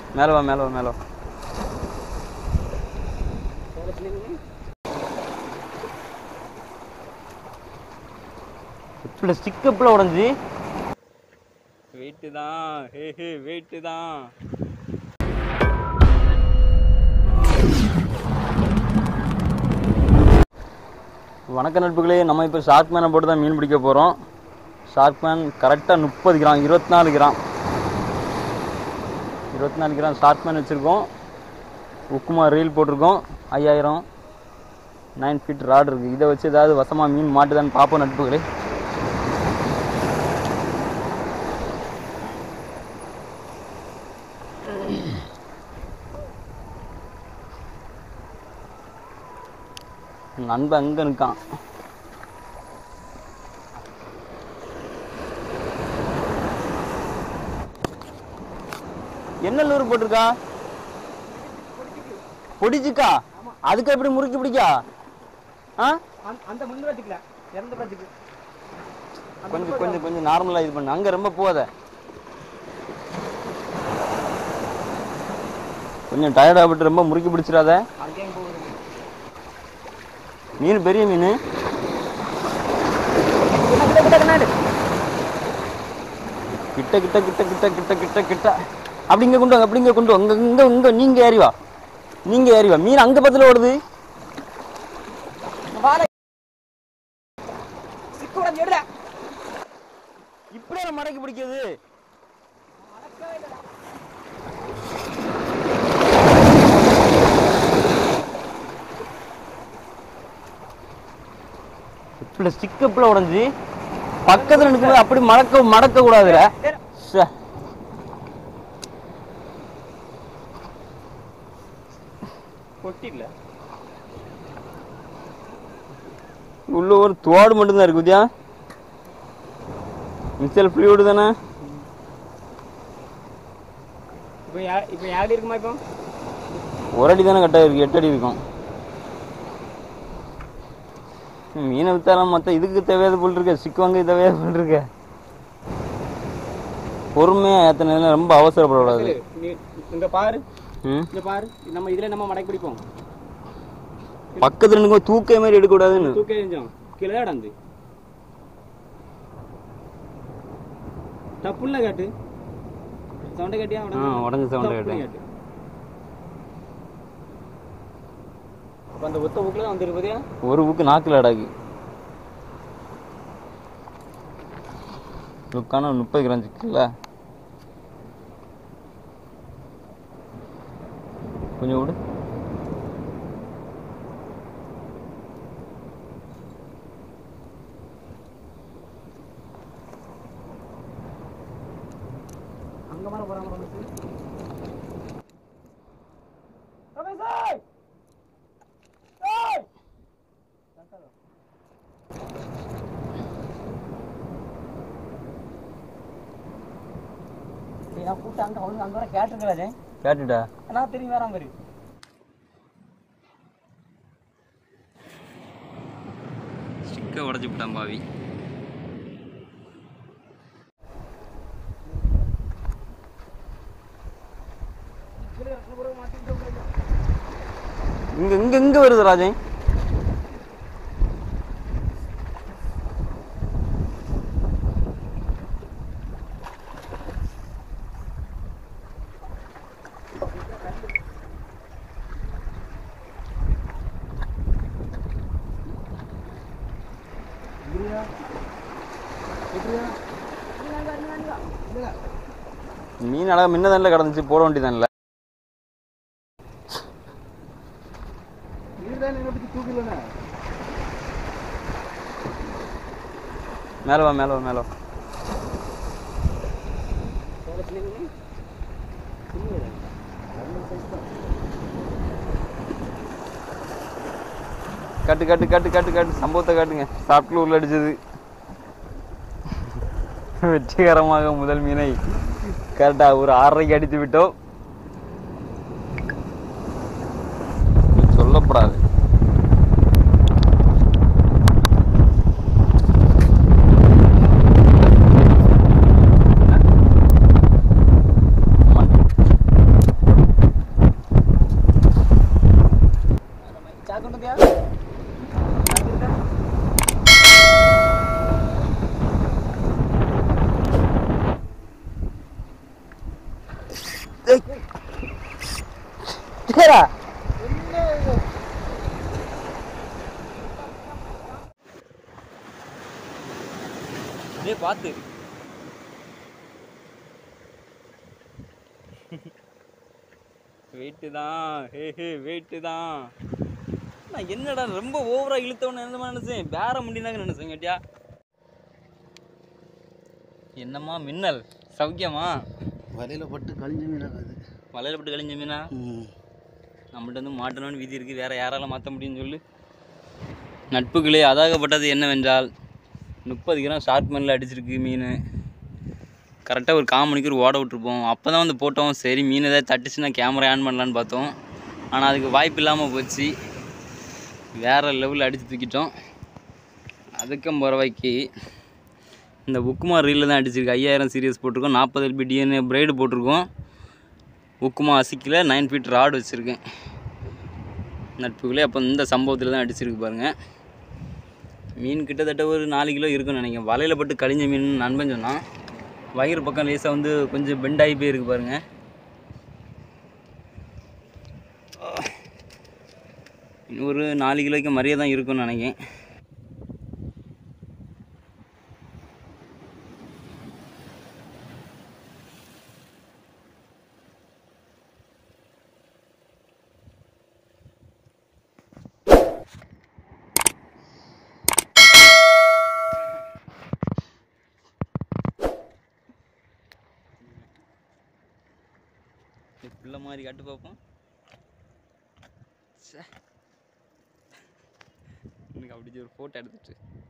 மேலே வா மேலே வா மேலே வா இப்படி ஸ்டிக்கப்பில் உடஞ்சி வெயிட்டு தான் ஹே ஹே வெயிட்டு தான் வணக்க நட்புகளே நம்ம இப்போ ஷார்க் மேனை போட்டு தான் மீன் பிடிக்க போகிறோம் ஷார்க் மேன் கரெக்டாக முப்பது கிராம் இருபத்தி நாலு கிராம் இருபத்தி நாலு கிராம் ஷார்க் மேன் வச்சுருக்கோம் உக்குமா ரீல் போட்டிருக்கோம் ஐயாயிரம் நைன் ஃபீட் ராட் இருக்குது இதை வச்சு ஏதாவது வசமாக மீன் மாட்டுதான்னு பார்ப்போம் நட்புகளே நண்பன் அங்கே நிற்கான் என்ன லூர் போட்டிருக்கா பொடிச்சுக்கா அதுக்கு எப்படி முறுக்கி பிடிக்கா ஆ அந்த முன்னூறுல இறந்த பட்ஜெட் கொஞ்சம் கொஞ்சம் கொஞ்சம் நார்மலாக இது பண்ணு அங்கே ரொம்ப போகாத கொஞ்சம் டயர்டாகப்பட்டு ரொம்ப முறுக்கி பிடிச்சிடாத அங்கேயும் போகுது மீன் பெரிய மீன் கிட்ட கிட்ட கிட்ட கிட்ட கிட்ட கிட்ட கிட்ட அப்படி இங்க கொண்டு வாங்க அப்படி இங்க கொண்டு வாங்க இங்க இங்க இங்க நீங்க ஏறி வா நீங்க ஏறி வா மீன் அங்க பக்கத்துல ஓடுது சிக்கு உடஞ்சு எடுடா இப்படியே நம்ம மடக்கி பிடிக்கிறது இப்படி ஸ்டிக்கப்பில் உடஞ்சி பக்கத்துல நிற்கும்போது அப்படி மடக்க மடக்க கூடாதுல ச்சே. கொட்டிடல உள்ள ஒரு தோடு மட்டும்தான் இருக்கு குதியா மிச்சல் ஃப்ளூடு தானே இப்போ யா இப்போ யாரு இருக்குமா இப்போ ஒரு அடி தானே கட்டாக இருக்கு எட்டு அடி இருக்கும் மீனை வித்தாலும் மற்ற இதுக்கு தேவையாது போல் இருக்க சிக்குவாங்க தேவையாது போல் இருக்க பொறுமையாக ஏற்றினதுல ரொம்ப அவசரப்படக்கூடாது நீ இங்க பாரு ம் இங்க பாரு நம்ம இதுல நம்ம மடக்கி பிடிப்போம் பக்கத்தில் நிற்கும் தூக்க மாதிரி எடுக்கக்கூடாதுன்னு தூக்கி எறிஞ்சோம் கீழே தான் நடந்து டப்புல காட்டு சவுண்டை காட்டியா ஆ உடஞ்ச சவுண்டை கேட்டேன் காட்டு அப்போ அந்த ஒத்த புக்கில் தான் வந்துருக்கு பார்த்தியா ஒரு புக்கு நாக்கில் அடாக்கு லுக்கான முப்பது கிராம் சிக்கல கொஞ்சம் விடு அங்க மேல போறாங்க ரமேஷ் ஏய் டேய், நான் கூப்பிட்டு அங்க அவனுக்கு அங்க வர கேட்டிருக்கலாதே கேட்டுட்டா நான் தெரியும் வேற அங்க இருக்கு ஸ்டிக்கை உடச்சி விட்டான் பாவி இங்க இங்க இங்க வருது ராஜன் மீன் அழகா முன்னதான்ல கிடந்துச்சு போட வேண்டியதான்ல மேல வா மேல வா மேல வா கட்டு கட்டு கட்டு கட்டு கட்டு சம்பவத்தை காட்டுங்க சாப்பிட்டு உள்ள அடிச்சது வெற்றிகரமாக முதல் மீனை கரெக்டா ஒரு ஆறரைக்கு அடித்து விட்டோம் சொல்லப்படாது மண். சரிடா டேய் பார்த்து வெயிட்டு தான் ஹே ஹே வெயிட்டு தான் நான் என்னடா ரொம்ப ஓவராக இழுத்தவன என்ன நினச்சேன் பேர முடிந்தாங்க நினச்சேன் கேட்டியா என்னம்மா மின்னல் சௌக்கியமா வலையில் பட்டு கழிஞ்ச மீனாகாது வலையில போட்டு கழிஞ்ச மீனா நம்மள்ட்ட வந்து மாட்டணும்னு விதி இருக்குது வேற யாரால மாற்ற முடியும்னு சொல்லு நட்புகளே அதாகப்பட்டது என்னவென்றால் முப்பது கிராம் ஷார்ப் மண்ணில் அடிச்சிருக்கு மீன் கரெக்டாக ஒரு கால் மணிக்கு ஒரு ஓட விட்டுருப்போம் அப்போ தான் வந்து போட்டோம் சரி மீன் ஏதாவது தட்டுச்சுன்னா கேமரா ஆன் பண்ணலான்னு பார்த்தோம் ஆனால் அதுக்கு வாய்ப்பு இல்லாமல் போச்சு வேறு லெவலில் அடித்து தூக்கிட்டோம் அதுக்கும் பரவாய்க்கு இந்த உக்குமா ரீலில் தான் அடிச்சிருக்கு ஐயாயிரம் சீரியஸ் போட்டிருக்கோம் நாற்பது எல்பி டிஎன்ஏ பிரைடு போட்டிருக்கோம் உக்குமா அசிக்கில் நைன் ஃபீட் ராடு வச்சுருக்கேன் நட்புகளே அப்போ இந்த சம்பவத்தில் தான் அடிச்சிருக்கு பாருங்கள் மீன் கிட்டத்தட்ட ஒரு நாலு கிலோ இருக்குன்னு நினைக்கிறேன் வலையில் பட்டு கழிஞ்ச மீன் நண்பன் சொன்னான் வயிறு பக்கம் லேசாக வந்து கொஞ்சம் பெண்ட் ஆகி போயிருக்கு பாருங்க இன்னும் ஒரு நாலு கிலோக்கு மரியாதை தான் இருக்கும்னு நினைக்கிறேன் பிள்ளை மாதிரி காட்டு பார்ப்போம் ச்சே. எனக்கு அப்படி ஒரு ஃபோட்டோ எடுத்துட்டு